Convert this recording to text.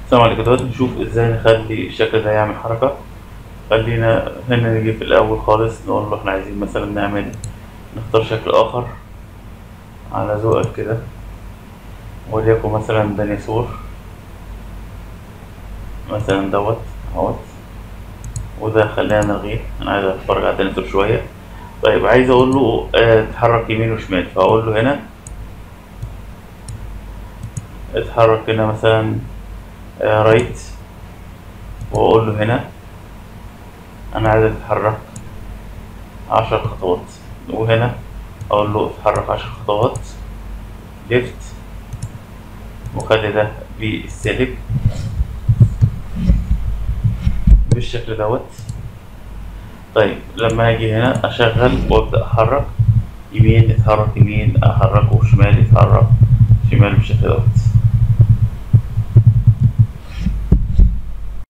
السلام عليكم دلوقتي نشوف ازاي نخلي الشكل ده يعمل حركة خلينا هنا نيجي في الأول خالص نقول له احنا عايزين مثلا نعمل نختار شكل آخر على ذوقك كده وليكن مثلا ديناصور مثلا دوت اهوت وده خلينا نلغيه انا عايز اتفرج على الديناصور شوية طيب عايز اقول له اه اتحرك يمين وشمال فاقول له هنا اتحرك هنا مثلا اه رايت واقول له هنا انا عايز اتحرك عشر خطوات وهنا اقول له اتحرك عشر خطوات ليفت وخلي ده بالسالب بالشكل دوت طيب لما اجي هنا اشغل وابدا احرك يمين اتحرك يمين احركه شمال يتحرك شمال بالشكل دوت